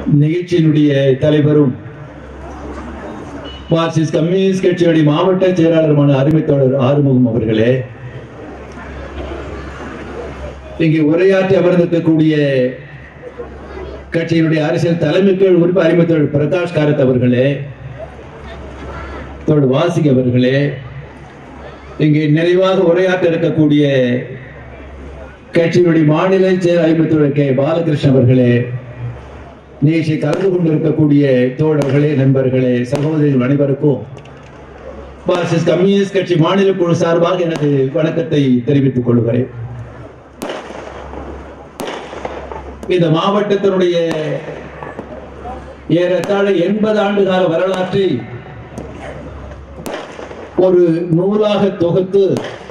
நிகழ்ச்சியினுடைய தலைவரும் Marxist communist கட்சியுடைய மாவட்ட செயலாளருமான அருமைத்தோழர் ஆறுமுகம் அவர்களே இங்கே உரையாற்றி அமர்ந்திருக்கக்கூடிய கட்சியினுடைய அரசியல் தலைமைக்குள் உறுப்பு அறிமுகத்தோழர் பிரகாஷ் காரத் அவர்களே தோழர் வாசிக் அவர்களே இங்கே நிறைவாக உரையாற்ற இருக்கக்கூடிய கட்சியினுடைய மாநில செயல் அறிமுகத்தோழர் கே பாலகிருஷ்ணன் அவர்களே நிகழ்ச்சி கலந்து கொண்டிருக்கக்கூடிய தோழர்களே நண்பர்களே சகோதரிகள் அனைவருக்கும் மார்க்சிஸ்ட் கம்யூனிஸ்ட் கட்சி மாநில குழு சார்பாக எனது வணக்கத்தை தெரிவித்துக் கொள்கிறேன் இந்த மாவட்டத்தினுடைய ஏறத்தாழ எண்பது ஆண்டு கால வரலாற்றை ஒரு நூலாக தொகுத்து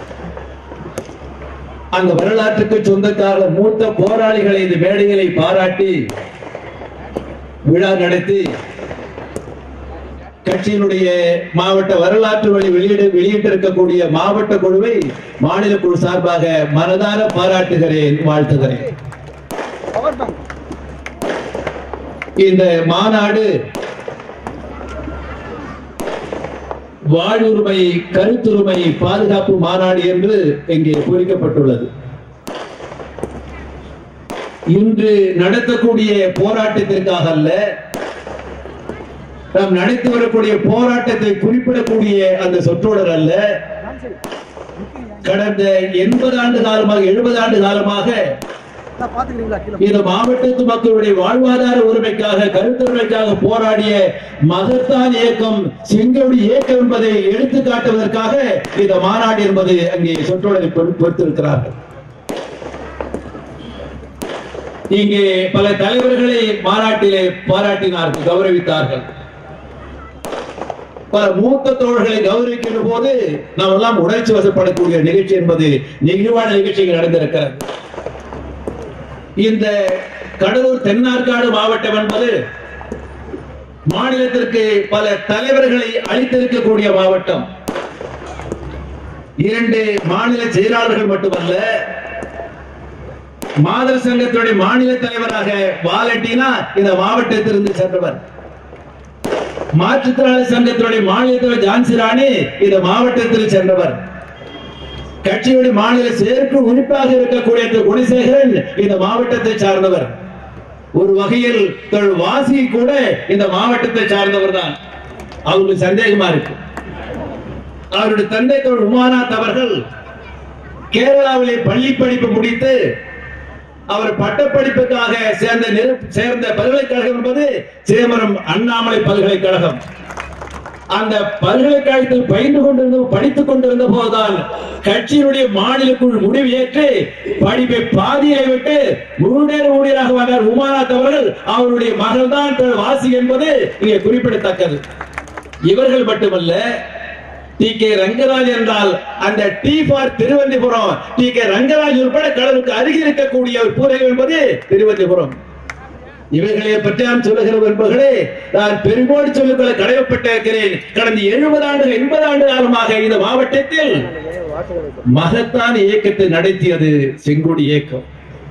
அந்த வரலாற்றுக்கு சொந்தக்கார மூத்த போராளிகளை இந்த மேடைகளை பாராட்டி விழா நடத்தி கட்சியினுடைய மாவட்ட வரலாற்று வழி வெளியிட வெளியிட்டிருக்கக்கூடிய மாவட்ட குழுவை மாநில குழு சார்பாக மனதார பாராட்டுகிறேன் வாழ்த்துகிறேன் இந்த மாநாடு வாழ்வுரிமை கருத்துரிமை பாதுகாப்பு மாநாடு என்று இங்கே குறிக்கப்பட்டுள்ளது இன்று நடத்தக்கூடிய போராட்டத்திற்காக அல்ல நாம் நடத்தி வரக்கூடிய போராட்டத்தை குறிப்பிடக்கூடிய அந்த சொற்றொடர் அல்ல கடந்த எண்பது ஆண்டு காலமாக எழுபது ஆண்டு காலமாக இந்த மாவட்டத்து மக்களுடைய வாழ்வாதார உரிமைக்காக கருத்துரிமைக்காக போராடிய மகத்தான் இயக்கம் செங்கோடி இயக்கம் என்பதை எடுத்து காட்டுவதற்காக இந்த மாநாடு என்பது அங்கே சொற்றொடரை பொறுத்திருக்கிறார்கள் இங்கே பல தலைவர்களை மாநாட்டிலே பாராட்டினார்கள் கௌரவித்தார்கள் பல மூத்த தோழர்களை கௌரவிக்கிற போது நாம் எல்லாம் உணர்ச்சி வசப்படக்கூடிய நிகழ்ச்சி என்பது நெகிழ்வான நிகழ்ச்சிகள் நடந்திருக்கிறது இந்த கடலூர் தென்னார்காடு மாவட்டம் என்பது மாநிலத்திற்கு பல தலைவர்களை அளித்திருக்கக்கூடிய மாவட்டம் இரண்டு மாநில செயலாளர்கள் மட்டுமல்ல மாதர் சங்கத்துடைய மாநில தலைவராக வாலட்டினா இந்த மாவட்டத்திலிருந்து சென்றவர் மாற்றுத்திறனாளி சங்கத்தினுடைய மாநில தலைவர் ஜான்சி ராணி இந்த மாவட்டத்தில் சென்றவர் கட்சியுடைய மாநில செயற்கு உறுப்பாக இருக்கக்கூடிய திரு குணசேகரன் இந்த மாவட்டத்தை சார்ந்தவர் ஒரு வகையில் தொழில் வாசி கூட இந்த மாவட்டத்தை சார்ந்தவர் தான் அவங்களுக்கு சந்தேகமா இருக்கு அவருடைய தந்தை தொழில் உமானாத் அவர்கள் கேரளாவிலே பள்ளி படிப்பு முடித்து அவர் பட்டப்படிப்புக்காக சேர்ந்த சேர்ந்த பல்கலைக்கழகம் என்பது சிதம்பரம் அண்ணாமலை பல்கலைக்கழகம் அந்த பல்கலைக்கழகத்தில் பயின்று கொண்டிருந்த படித்துக் கொண்டிருந்த போதுதான் கட்சியினுடைய மாநில குழு முடிவு ஏற்று படிப்பை பாதியை விட்டு முழு நேர ஊழியராக வந்தார் உமாநாத் அவர்கள் அவருடைய மகள் தான் வாசி என்பது இங்கே குறிப்பிடத்தக்கது இவர்கள் மட்டுமல்ல டி கே ரங்கராஜ் என்றால் அந்த T for Thiruvanthipuram T K Rangaraj உட்பட கடலுக்கு அருகில் இருக்கக்கூடிய ஒரு பூரகம் என்பது திருவந்திபுரம் இவைகளை பற்றி நான் சொல்லுகிற என்பர்களே நான் பெருமோடி சொல்லுகளை கடமைப்பட்டிருக்கிறேன் கடந்த எழுபது ஆண்டு எண்பது ஆண்டு காலமாக இந்த மாவட்டத்தில் மகத்தான் இயக்கத்தை நடத்தியது செங்கோடி இயக்கம்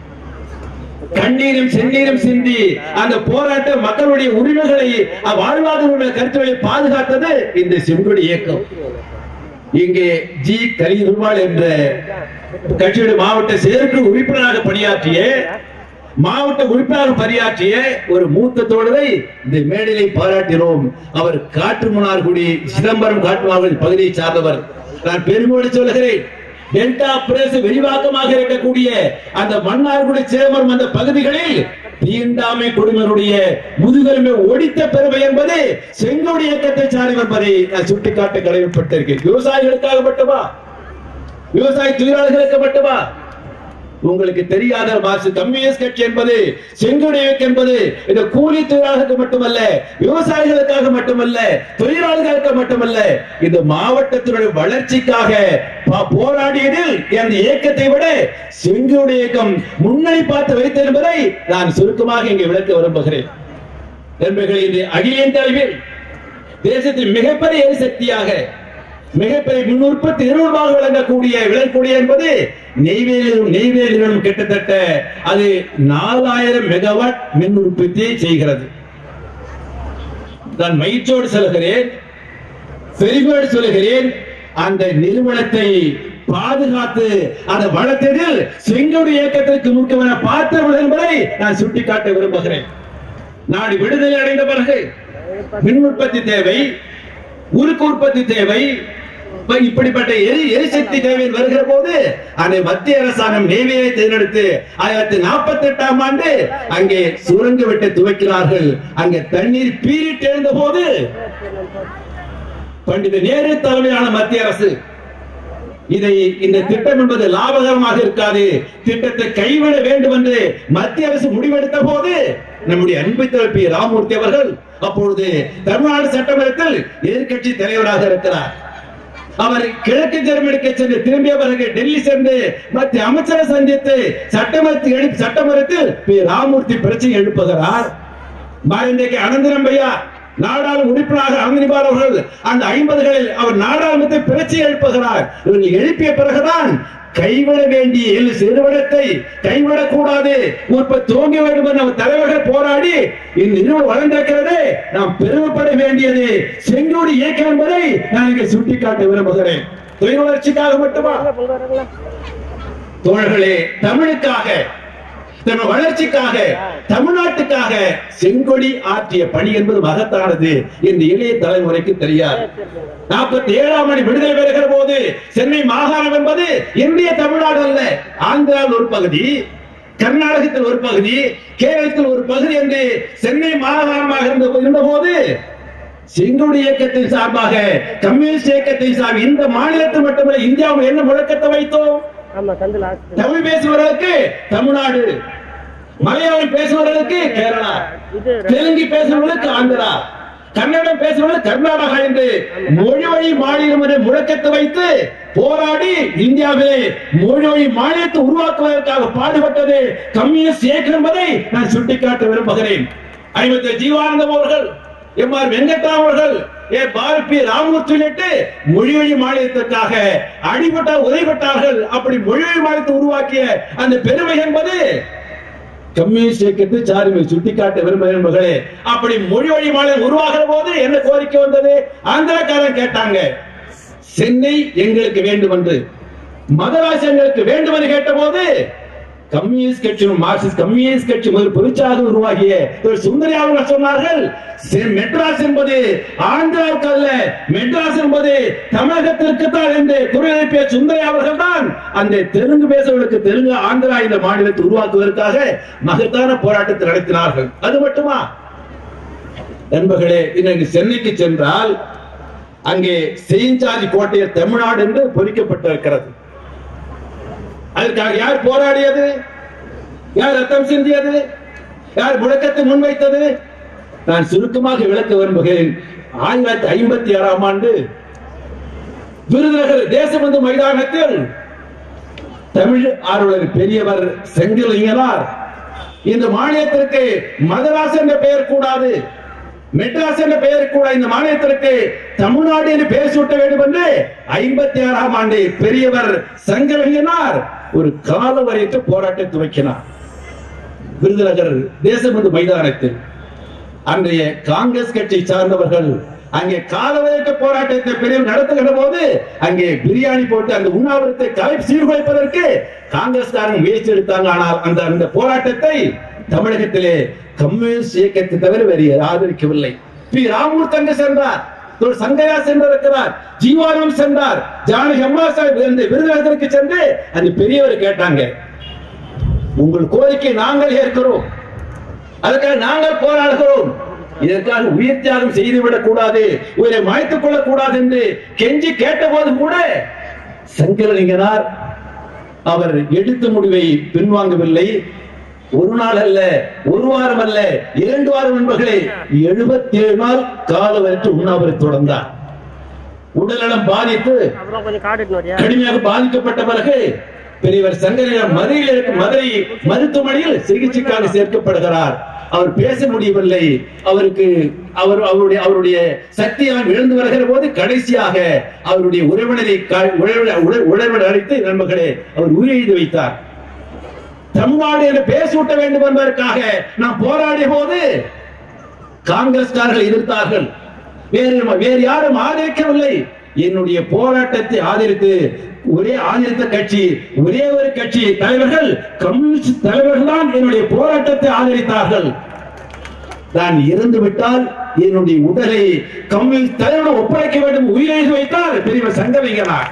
கண்ணீரும் செந்நீரும் சிந்தி அந்த போராட்ட மக்களுடைய உரிமைகளை வாழ்வாதார கருத்துக்களை பாதுகாத்தது இந்த செங்கோடி இயக்கம் இங்கே ஜி கலிதுவால் என்ற கட்சியுடைய மாவட்ட செயற்கு உறுப்பினராக பணியாற்றிய மாவட்ட உறுப்பினர் பணியாற்றிய ஒரு மூத்த தோழரை இந்த மேடையை பாராட்டினோம் அவர் காற்றுமன்னார்குடி சிதம்பரம் காட்டுமார்கள் பகுதியை சார்ந்தவர் நான் பெருமோடு சொல்லுகிறேன் டெல்டா பிரதேச விரிவாக்கமாக இருக்கக்கூடிய அந்த மன்னார்குடி சிதம்பரம் அந்த பகுதிகளில் தீண்டாமை குடும்பருடைய முதுகெலும்பை ஒடித்த பெருமை என்பது செங்கோடி இயக்கத்தை சார்ந்தவர் என்பதை நான் சுட்டிக்காட்ட கடமைப்பட்டிருக்கேன் விவசாயிகளுக்காக மட்டுமா விவசாய தொழிலாளர்களுக்கு மட்டுமா உங்களுக்கு தெரியாத மாசு கம்யூனிஸ்ட் கட்சி என்பது செங்கோடி இயக்கம் என்பது இந்த கூலி தொழிலாளர்களுக்கு மட்டுமல்ல விவசாயிகளுக்காக மட்டுமல்ல தொழிலாளர்களுக்கு மட்டுமல்ல இந்த மாவட்டத்தினுடைய வளர்ச்சிக்காக போராடியதில் அந்த இயக்கத்தை விட செங்கோடி இயக்கம் முன்னணி பார்த்து வைத்தது என்பதை நான் சுருக்கமாக இங்கே விளக்க விரும்புகிறேன் நண்பர்களே இந்த அகில இந்திய அளவில் தேசத்தின் மிகப்பெரிய எரிசக்தியாக மிகப்பெரிய மின் உற்பத்தி நிறுவனமாக விளங்கக்கூடிய விளங்கக்கூடிய என்பது நெய்வேலியிலும் நெய்வேலியிலும் கிட்டத்தட்ட அது நாலாயிரம் மெகாவாட் மின் உற்பத்தியை செய்கிறது நான் மகிழ்ச்சியோடு சொல்கிறேன் பெருமையோடு சொல்கிறேன் அந்த நிறுவனத்தை பாதுகாத்து அதை வளர்த்ததில் செங்கோடு இயக்கத்திற்கு முக்கியமான பாத்திரம் என்பதை நான் சுட்டிக்காட்ட விரும்புகிறேன் நாடு விடுதலை அடைந்த பிறகு மின் உற்பத்தி தேவை உருக்கு உற்பத்தி தேவை இப்ப இப்படிப்பட்ட எரி எரிசக்தி தேவை வருகிற போது அந்த மத்திய அரசாங்கம் நேவியை தேர்ந்தெடுத்து ஆயிரத்தி நாற்பத்தி எட்டாம் ஆண்டு அங்கே சுரங்க வெட்ட துவைக்கிறார்கள் அங்கே தண்ணீர் பீரிட்டு எழுந்த போது பண்டித நேரு தலைமையிலான மத்திய அரசு இதை இந்த திட்டம் என்பது லாபகரமாக இருக்காது திட்டத்தை கைவிட வேண்டும் என்று மத்திய அரசு முடிவெடுத்த போது நம்முடைய அன்பு தலைவர் பி ராமூர்த்தி அவர்கள் அப்பொழுது தமிழ்நாடு சட்டமன்றத்தில் எதிர்க்கட்சி தலைவராக இருக்கிறார் அவர் கிழக்கு ஜெர்மனிக்கு சென்று திரும்பிய பிறகு டெல்லி சென்று மத்திய அமைச்சரை சந்தித்து சட்டமன்றத்தில் எழுப்பி சட்டமன்றத்தில் பி ராமூர்த்தி பிரச்சனை எழுப்புகிறார் மறைந்தைக்கு அனந்தரம் பையா நாடாளுமன்ற உறுப்பினராக அமர்ந்திருப்பார் அவர்கள் அந்த ஐம்பதுகளில் அவர் நாடாளுமன்றத்தை பிரச்சனை எழுப்புகிறார் இவர்கள் எழுப்பிய பிறகுதான் கைவிட வேண்டிய எல் நிறுவனத்தை கைவிடக் கூடாது உற்பத்தி துவங்க வேண்டும் என்று நம்ம தலைவர்கள் போராடி இந்நிறுவனம் வளர்ந்திருக்கிறது நாம் பெருமைப்பட வேண்டியது செங்கோடு இயக்கம் என்பதை நான் இங்கே சுட்டிக்காட்ட விரும்புகிறேன் தொழில் வளர்ச்சிக்காக மட்டுமா தோழர்களே தமிழுக்காக நம்ம வளர்ச்சிக்காக தமிழ்நாட்டுக்காக செங்கொடி ஆற்றிய பணி என்பது மகத்தானது இந்த இளைய தலைமுறைக்கு தெரியாது நாற்பத்தி ஏழாம் மணி விடுதலை பெறுகிற போது சென்னை மாகாணம் என்பது இந்திய தமிழ்நாடு அல்ல ஆந்திராவில் ஒரு பகுதி கர்நாடகத்தில் ஒரு பகுதி கேரளத்தில் ஒரு பகுதி என்று சென்னை மாகாணமாக இருந்த இருந்த போது செங்கோடு இயக்கத்தின் சார்பாக கம்யூனிஸ்ட் இயக்கத்தின் சார்பாக இந்த மாநிலத்தில் மட்டுமல்ல இந்தியாவில் என்ன முழக்கத்தை வைத்தோம் ஆமா சந்து லாஸ்ட் தமிழ் பேசுபவர்களுக்கு தமிழ்நாடு மலையாளம் பேசுபவர்களுக்கு கேரளா இது தெலுங்கு பேசுபவர்களுக்கு ஆந்திரா கன்னடம் பேசுபவர்கள் கர்நாடகா என்று மொழி வழி மாநிலம் என்ற முழக்கத்தை வைத்து போராடி இந்தியாவிலே மொழி வழி மாநிலத்தை உருவாக்குவதற்காக பாடுபட்டது கம்யூனிஸ்ட் இயக்கம் என்பதை நான் சுட்டிக்காட்ட விரும்புகிறேன் ஐம்பத்தி ஜீவானந்தம் அவர்கள் எம் ஆர் வெங்கட்ராம் அவர்கள் ஏ பாரதி ராமூர்த்தி உள்ளிட்டு மொழி வழி மாநிலத்திற்காக அடிபட்ட உதைப்பட்டார்கள் அப்படி மொழி வழி மாநிலத்தை உருவாக்கிய அந்த பெருமை என்பது கம்யூனிஸ்ட் இயக்கத்தை சாருமை சுட்டிக்காட்ட விரும்புகிறேன் மகளே அப்படி மொழி வழி மாநிலம் உருவாகிற போது என்ன கோரிக்கை வந்தது ஆந்திரக்காரன் கேட்டாங்க சென்னை எங்களுக்கு வேண்டும் என்று மதராசி எங்களுக்கு வேண்டும் என்று கேட்டபோது கம்யூனிஸ்ட் கட்சியும் மார்க்சிஸ்ட் கம்யூனிஸ்ட் கட்சி முதல் பொதுச்சாக உருவாகிய ஒரு சுந்தரி அவர்கள் சொன்னார்கள் "செ- மெட்ராஸ் என்பது ஆந்திராவுக்கு அல்ல மெட்ராஸ் என்பது தமிழகத்திற்கு தான் என்று குரல் எழுப்பிய சுந்தரி அவர்கள் தான் அந்த தெலுங்கு பேசுவதற்கு தெலுங்கு ஆந்திரா இந்த மாநிலத்தை உருவாக்குவதற்காக மகத்தான போராட்டத்தை நடத்தினார்கள் அது மட்டுமா நண்பர்களே இன்னைக்கு சென்னைக்கு சென்றால் அங்கே செயின்சார்ஜ் கோட்டையில் தமிழ்நாடு என்று பொறிக்கப்பட்டிருக்கிறது அதற்காக யார் போராடியது யார் ரத்தம் சிந்தியது யார் முழக்கத்தை முன்வைத்தது நான் சுருக்கமாக விளக்க விரும்புகிறேன் ஆயிரத்தி தொள்ளாயிரத்தி ஐம்பத்தி ஆறாம் ஆண்டு விருதுநகர் தேசபந்து மைதானத்தில் தமிழ் ஆர்வலர் பெரியவர் செந்திலிங்கனார் இந்த மாநிலத்திற்கு மதராஸ் என்ற பெயர் கூடாது மெட்ராஸ் என்ற பெயர் கூட இந்த மாநிலத்திற்கு தமிழ்நாடு என்று பெயர் சூட்ட வேண்டும் என்று ஐம்பத்தி ஆறாம் ஆண்டு பெரியவர் சங்கரலிங்கனார் ஒரு கால வரையற்ற போராட்டத்தை துவக்கினார் விருதுநகர் தேசபந்து மைதானத்தில் அன்றைய காங்கிரஸ் கட்சி சார்ந்தவர்கள் அங்கே காலவரையற்ற போராட்டத்தை பெரிய நடத்துகிற போது அங்கே பிரியாணி போட்டு அந்த உண்ணாவிரத்தை கலை சீர்குலைப்பதற்கு காங்கிரஸ்காரங்க முயற்சி எடுத்தாங்க ஆனால் அந்த அந்த போராட்டத்தை தமிழகத்திலே கம்யூனிஸ்ட் இயக்கத்தை தவிர வேறு யாரும் ஆதரிக்கவில்லை பி ராமூர்த்தி அங்கு சென்றார் ஒரு சங்கையா சென்றிருக்கிறார் ஜீவானம் சென்றார் ஜானகி அம்மா சாஹிப் இந்த விருதுநகருக்கு சென்று அந்த பெரியவர் கேட்டாங்க உங்கள் கோரிக்கை நாங்கள் ஏற்கிறோம் அதுக்காக நாங்கள் போராடுகிறோம் இதற்காக உயிர் தியாகம் செய்துவிடக் கூடாது உயிரை மாய்த்துக் கொள்ளக் கூடாது என்று கெஞ்சி கேட்டபோது கூட சங்கரலிங்கனார் அவர் எடுத்த முடிவை பின்வாங்கவில்லை ஒரு நாள் அல்ல ஒரு வாரம் அல்ல இரண்டு வாரம் என்பர்களே எழுபத்தி ஏழு நாள் காலவரற்று உண்ணாவிரத்தை தொடர்ந்தார் உடல்நலம் பாதித்து அப்புறம் கொஞ்சம் கார்டு எடுத்துன்னு வரியா கடுமையாக பாதிக்கப்பட்ட பிறகு பெரியவர் சங்கரிடம் மதுரையில் இருக்கும் மதுரை மருத்துவமனையில் சிகிச்சைக்காக சேர்க்கப்படுகிறார் அவர் பேச முடியவில்லை அவருக்கு அவர் அவருடைய அவருடைய சக்தியெல்லாம் இழந்து வருகிற போது கடைசியாக அவருடைய உறவினரை க- உறவினர் உற- உறவினர் அழைத்து நண்பர்களே அவர் உயிரெழுதி வைத்தார் தமிழ்நாடு என்று பேர் சூட்ட வேண்டும் என்பதற்காக நாம் போராடிய போது காங்கிரஸ்காரர்கள் எதிர்த்தார்கள் வேறு வேறு யாரும் ஆதரிக்கவில்லை என்னுடைய போராட்டத்தை ஆதரித்து ஒரே ஆதரித்த கட்சி ஒரே ஒரு கட்சி தலைவர்கள் கம்யூனிஸ்ட் தலைவர்கள் தான் என்னுடைய போராட்டத்தை ஆதரித்தார்கள் நான் இறந்து விட்டால் என்னுடைய உடலை கம்யூனிஸ்ட் தலைவரிடம் ஒப்படைக்க வேண்டும் உயிரெழுதி வைத்தால் பெரியவர் சங்கரையனார்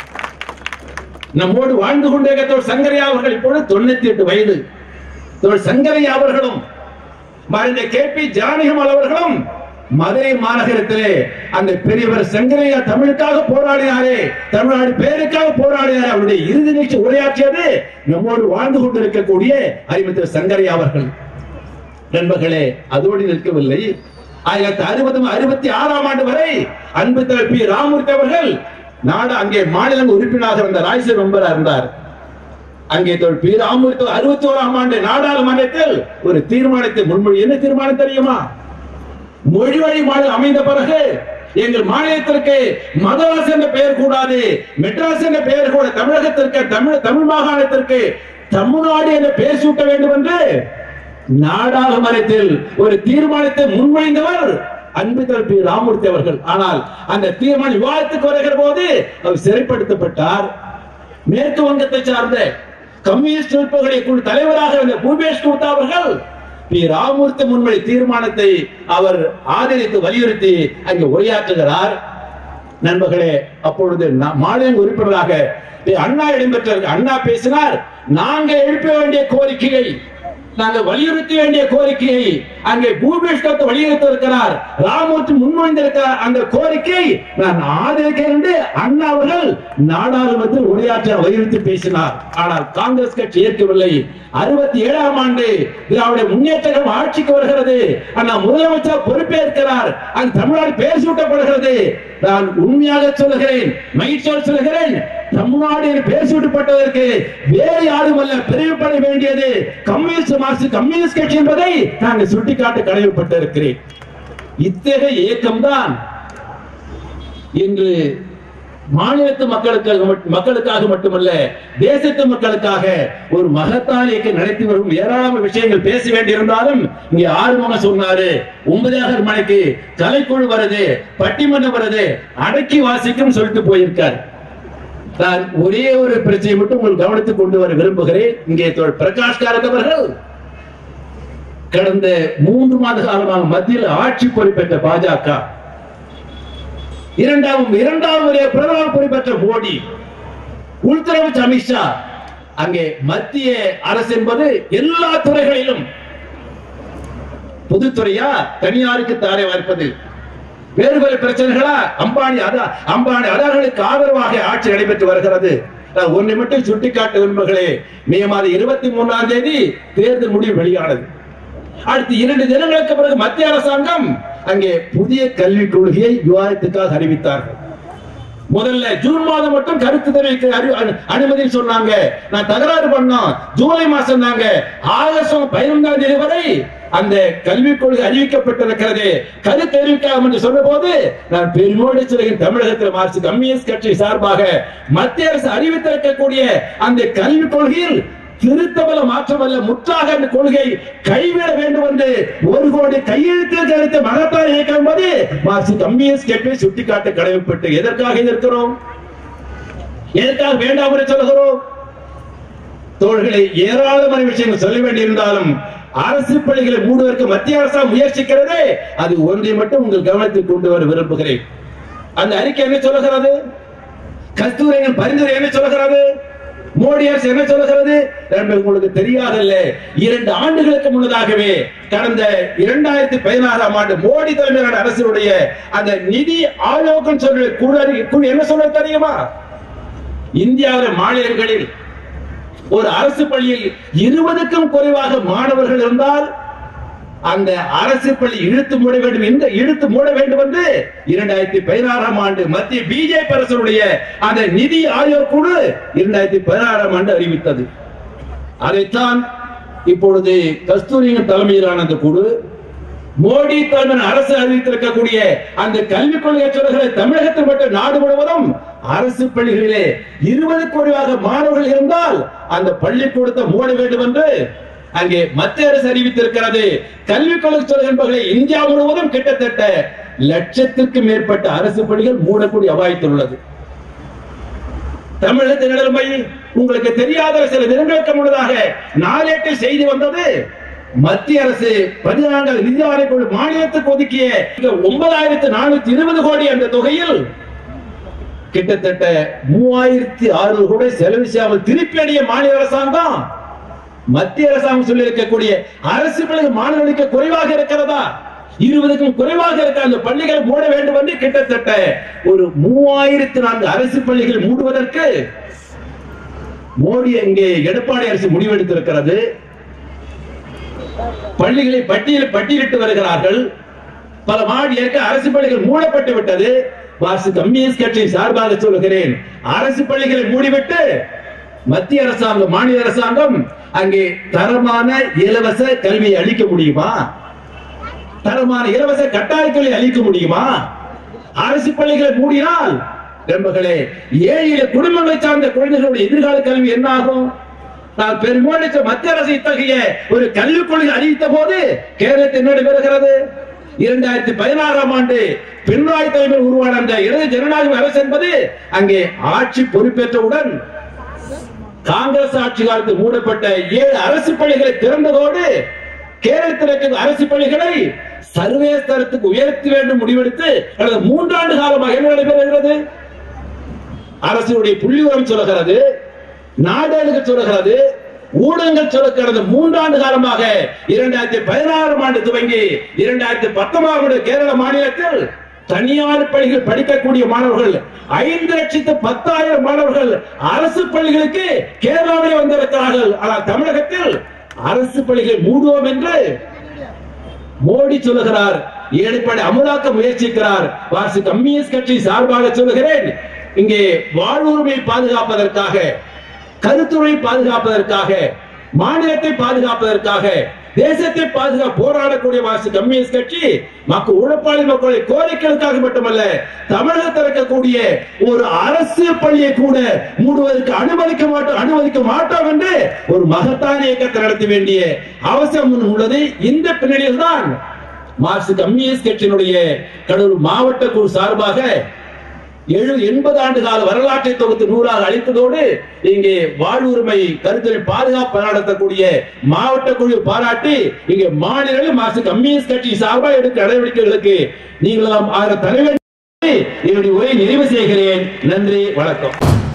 நம்மோடு வாழ்ந்து கொண்டே தோழர் சங்கரையா அவர்கள் இப்பொழுது தொண்ணூத்தி எட்டு வயது தோழர் சங்கரையா அவர்களும் மறைந்த கே பி ஜானகிமல் அவர்களும் மதுரை மாநகரத்திலே அந்த பெரியவர் சங்கரையா தமிழுக்காக போராடினாரே தமிழ்நாடு பேருக்காக போராடினாரே அவருடைய இறுதி நிகழ்ச்சி உரையாற்றியது நம்மோடு வாழ்ந்து கொண்டிருக்கக்கூடிய அறிவித்தர் சங்கரையா அவர்கள் நண்பர்களே அதோடு நிற்கவில்லை ஆயிரத்தி அறுபது அறுபத்தி ஆறாம் ஆண்டு வரை அன்பு தலைவர் பி ராமூர்த்தி அவர்கள் நாடு அங்கே மாநில உறுப்பினராக இருந்த ராஜ்யசபா மெம்பரா இருந்தார் அங்கே தோழர் பி ராமூர்த்தி அறுபத்தி ஓராம் ஆண்டு நாடாளுமன்றத்தில் ஒரு தீர்மானத்தை முன்மொழி என்ன தீர்மானம் தெரியுமா மொழி வழி மாநிலம் அமைந்த பிறகு எங்கள் மாநிலத்திற்கு மதராஸ் என்ற பெயர் கூடாது மெட்ராஸ் என்ற பெயர் கூட தமிழகத்திற்கு தமிழ் தமிழ் மாகாணத்திற்கு தமிழ்நாடு என்ற பெயர் சூட்ட வேண்டும் என்று நாடாளுமன்றத்தில் ஒரு தீர்மானத்தை முன்மொழிந்தவர் அன்பு தரப்பி ராமூர்த்தி அவர்கள் ஆனால் அந்த தீர்மானம் விவாதத்துக்கு வருகிற போது அவர் சிறைப்படுத்தப்பட்டார் மேற்கு வங்கத்தை சார்ந்த கம்யூனிஸ்ட் உறுப்புகளை குழு தலைவராக இருந்த பூபேஷ் குப்தா அவர்கள் பி ராமூர்த்தி முன்மொழி தீர்மானத்தை அவர் ஆதரித்து வலியுறுத்தி அங்கே உரையாற்றுகிறார் நண்பர்களே அப்பொழுது நா- மாநில உறுப்பினராக பி. அண்ணா இடம்பெற்ற அண்ணா பேசினார் நாங்க எழுப்ப வேண்டிய கோரிக்கையை நாங்க வலியுறுத்த வேண்டிய கோரிக்கையை அங்கே பூபேஷ் தத்து வலியுறுத்த இருக்கிறார் ராமூர்த்தி முன்மொழிந்திருக்கிறார் அந்த கோரிக்கை நான் ஆதரிக்கிறேன் என்று அண்ணா அவர்கள் நாடாளுமன்றத்தில் உரையாற்ற வலியுறுத்தி பேசினார் ஆனால் காங்கிரஸ் கட்சி ஏற்கவில்லை அறுபத்தி ஏழாம் ஆண்டு திராவிட முன்னேற்ற கழகம் ஆட்சிக்கு வருகிறது அண்ணா முதலமைச்சர் பொறுப்பேற்கிறார் அந்த தமிழ்நாடு பெயர் சூட்டப்படுகிறது நான் உண்மையாக சொல்லுகிறேன் மகிழ்ச்சியோடு சொல்லுகிறேன் தமிழ்நாடு என்று பெயர் சூட்டப்பட்டதற்கு வேறு யாரும் அல்ல பெருமைப்பட வேண்டியது கம்யூனிஸ்ட் மார்க்சிஸ்ட் கம்யூனிஸ்ட் கட்சி என்பதை நாங்கள் சுட்டிக்காட்ட கடமைப்பட்டிருக்கிறேன் இத்தகைய இயக்கம்தான் இன்று மாநிலத்து மக்களுக்காக மட்- மக்களுக்காக மட்டுமல்ல தேசத்து மக்களுக்காக ஒரு மகத்தான இயக்கம் நடத்தி வரும் ஏராளமான விஷயங்கள் பேச வேண்டியிருந்தாலும் இங்கே ஆறுமுக சொன்னாரு ஒன்பதாயிரம் மணிக்கு கலைக்குழு வருது பட்டிமன்றம் வருது அடக்கி வாசிக்கும் சொல்லிட்டு போயிருக்கார் நான் ஒரே ஒரு பிரச்சனை மட்டும் உங்கள் கவனத்துக்கு கொண்டு வர விரும்புகிறேன் இங்கே தோழர் பிரகாஷ் காரத் அவர்கள் கடந்த மூன்று மாத காலமாக மத்தியில் ஆட்சி பொறுப்பேற்ற பாஜக இரண்டாவது இரண்டாவது முறை பிரதமர் பொறுப்பேற்ற மோடி உள்துறை அமைச்சர் அமித்ஷா அங்கே மத்திய அரசு என்பது எல்லா துறைகளிலும் பொதுத்துறையா தனியாருக்கு தாரை வார்ப்பது வேறு வேறு பிரச்சனைகளா அம்பானி அதா அம்பானி அதார்களுக்கு ஆதரவாக ஆட்சி நடைபெற்று வருகிறது நான் ஒன்றை மட்டும் சுட்டிக்காட்ட விரும்புகளே மே மாதம் இருபத்தி மூணாம் தேதி தேர்தல் முடிவு வெளியானது அடுத்து இரண்டு தினங்களுக்கு பிறகு மத்திய அரசாங்கம் அங்கே புதிய கல்விக் கொள்கையை விவாதத்துக்காக அறிவித்தார்கள் முதல்ல ஜூன் மாதம் மட்டும் கருத்து தெரிவிக்க அறி- அனு- அனுமதி சொன்னாங்க நான் தகராறு பண்ணோம் ஜூலை மாசம் தாங்க ஆகஸ்ட் பதினொன்றாம் தேதி வரை அந்த கல்விக் கொள்கை அறிவிக்கப்பட்டிருக்கிறது கருத்து தெரிவிக்காம என்று சொன்ன போது நான் பெருமோடு சொல்கிறேன் தமிழகத்தில் மார்க்சிஸ்ட் கம்யூனிஸ்ட் கட்சி சார்பாக மத்திய அரசு அறிவித்திருக்கக்கூடிய அந்த கல்விக் கொள்கையில் திருத்தவல மாற்றமல்ல முற்றாக அந்த கொள்கை கைவிட வேண்டும் என்று ஒரு கோடி கையெழுத்தில் கிடைத்த மகத்தான இயக்கம் என்பது மார்க்சிஸ்ட் கம்யூனிஸ்ட் கட்சியை சுட்டிக்காட்ட கடமைப்பட்டு எதற்காக எதிர்க்கிறோம் எதற்காக வேண்டாம் என்று சொல்லுகிறோம் தோள்களை ஏராளமான விஷயங்கள் சொல்ல வேண்டியிருந்தாலும் அரசு பள்ளிகளை மூடுவதற்கு மத்திய அரசாங்கம் முயற்சிக்கிறது அது ஒன்றை மட்டும் உங்கள் கவனத்தில் கொண்டு வர விரும்புகிறேன் அந்த அறிக்கை என்ன சொல்லுகிறது கஸ்தூரியின் பரிந்துரை என்ன சொல்லுகிறது மோடி அரசு என்ன சொல்லுகிறது நண்பர், உங்களுக்கு தெரியாதல்ல இரண்டு ஆண்டுகளுக்கு முன்னதாகவே கடந்த இரண்டாயிரத்தி பதினாறாம் ஆண்டு மோடி தலைமையிலான அரசினுடைய அந்த நிதி ஆலோகம் சொல்ற குழு குழு என்ன சொல்ல தெரியுமா இந்தியாவில் மாநிலங்களில் ஒரு அரசு பள்ளியில் இருபதுக்கும் குறைவாக மாணவர்கள் இருந்தால் அந்த அரசு பள்ளி இழுத்து மூட வேண்டும் இந்த இழுத்து மூட வேண்டும் என்று இரண்டாயிரத்தி பதினாறாம் ஆண்டு மத்திய பிஜேபி அரசுடைய அந்த நிதி ஆயோக் குழு இரண்டாயிரத்தி பதினாறாம் ஆண்டு அறிவித்தது அதைத்தான் இப்பொழுது கஸ்தூரியின் தலைமையிலான அந்த குழு மோடி தலைமையின் அரசு அறிவித்திருக்கக்கூடிய அந்த கல்விக் கொள்கை சொல்லுகிற தமிழகத்தில் மட்டும் நாடு முழுவதும் அரசு பள்ளிகளிலே இருபது குறைவாக மாணவர்கள் இருந்தால் அந்த பள்ளிக்கூடத்தை மூட வேண்டும் என்று அங்கே மத்திய அரசு அறிவித்திருக்கிறது கல்விக் கொள்கை சொல்கின்றவர்களை இந்தியா முழுவதும் கிட்டத்தட்ட லட்சத்திற்கு மேற்பட்ட அரசு பள்ளிகள் மூடக்கூடிய அபாயத்தில் உள்ளது தமிழகத்தின் நிலைமை உங்களுக்கு தெரியாத சில தினங்களுக்கு முன்னதாக நாளேட்டு செய்தி வந்தது மத்திய அரசு பதினான்கு நிதி ஆணைக்குழு மாநிலத்துக்கு ஒதுக்கிய ஒன்பதாயிரத்து நானூத்தி இருபது கோடி அந்த தொகையில் கிட்டத்தட்ட மூவாயிரத்தி அறுநூறு கோடி செலவு செய்யாமல் திருப்பி அடைய மாநில அரசாங்கம் மத்திய அரசாங்கம் சொல்லி இருக்கக்கூடிய அரசு பள்ளி மாணவர்களுக்கு குறைவாக இருக்கிறதா இருபதுக்கும் குறைவாக இருக்க அந்த பள்ளிகள் மூட வேண்டும் என்று கிட்டத்தட்ட ஒரு மூவாயிரத்து நான்கு அரசு பள்ளிகள் மூடுவதற்கு மோடி அங்கே எடப்பாடி அரசு முடிவெடுத்திருக்கிறது பள்ளிகளை பட்டியல் பட்டியலிட்டு வருகிறார்கள் பல மாடி இருக்க அரசு பள்ளிகள் மூடப்பட்டு விட்டது வாசு கம்யூனிஸ்ட் கட்சி சார்பாக சொல்லுகிறேன் அரசு பள்ளிகளை மூடிவிட்டு மத்திய அரசாங்கம் மாநில அரசாங்கம் அங்கே தரமான இலவச கல்வியை அளிக்க முடியுமா தரமான இலவச கட்டாய கல்வி அளிக்க முடியுமா அரசு பள்ளிகளை மூடினால் நண்பர்களே ஏழை குடும்பங்களை சார்ந்த குழந்தைகளுடைய எதிர்கால கல்வி என்ன ஆகும் நான் பெருமோடிச்ச மத்திய அரசு இத்தகைய ஒரு கல்விக் கொள்கை அறிவித்த போது கேரளத்தில் என்ன நடைபெறுகிறது இரண்டாயிரத்தி பதினாறாம் ஆண்டு பினராயி தலைமையில் உருவான அந்த இடது ஜனநாயக அரசு என்பது அங்கே ஆட்சி பொறுப்பேற்றவுடன் காங்கிரஸ் ஆட்சி காலத்தில் மூடப்பட்ட ஏழு அரசு பள்ளிகளை திறந்ததோடு கேரளத்தில் இருக்கிற அரசு பள்ளிகளை சர்வே தரத்துக்கு உயர்த்த வேண்டும் முடிவெடுத்து கடந்த மூன்றாண்டு காலமாக என்ன நடைபெறுகிறது அரசுடைய புள்ளிவரம் சொல்லுகிறது நாடேடுகள் சொல்லுகிறது ஊடகங்கள் சொல்ல கடந்த மூன்றாண்டு காலமாக இரண்டாயிரத்தி பதினாறாம் ஆண்டு துவங்கி இரண்டாயிரத்தி பத்தொன்பதாம் ஆண்டு கேரள மாநிலத்தில் தனியார் பள்ளிகள் படிக்கக்கூடிய மாணவர்கள் ஐந்து லட்சத்து பத்தாயிரம் மாணவர்கள் அரசு பள்ளிகளுக்கு கேரளாவில் வந்திருக்கிறார்கள் ஆனால் தமிழகத்தில் அரசு பள்ளிகளை மூடுவோம் என்று மோடி சொல்லுகிறார் எடப்பாடி அமலாக்க முயற்சிக்கிறார் வாசி கம்யூனிஸ்ட் கட்சி சார்பாக சொல்லுகிறேன் இங்கே வாழ்வுரிமை பாதுகாப்பதற்காக கருத்துரை பாதுகாப்பதற்காக மாநிலத்தை பாதுகாப்பதற்காக தேசத்தை பாதுகா போராடக்கூடிய வாசி கம்யூனிஸ்ட் கட்சி மக்கள் உழைப்பாளி மக்களுடைய கோரிக்கைகளுக்காக மட்டுமல்ல தமிழகத்தில் இருக்கக்கூடிய ஒரு அரசு பள்ளியை கூட மூடுவதற்கு அனுமதிக்க மாட்டோம் அனுமதிக்க மாட்டோம் என்று ஒரு மகத்தான இயக்கத்தை நடத்த வேண்டிய அவசியம் உள்ளது இந்த பின்னணியில் தான் மார்க்சிஸ்ட் கம்யூனிஸ்ட் கட்சியினுடைய கடலூர் மாவட்ட குழு சார்பாக எழு எண்பது ஆண்டு கால வரலாற்றை தொகுத்து நூறாக அளித்ததோடு இங்கே வாழ்வுரிமை கருத்துரை பாதுகாப்பு நடத்தக்கூடிய மாவட்ட குழு பாராட்டி இங்கே மாநில மாசு கம்யூனிஸ்ட் கட்சி சார்பாக எடுக்க நடவடிக்கைகளுக்கு நீங்களும் ஆக தர வேண்டும் என்னுடைய உரையை நிறைவு செய்கிறேன் நன்றி வணக்கம்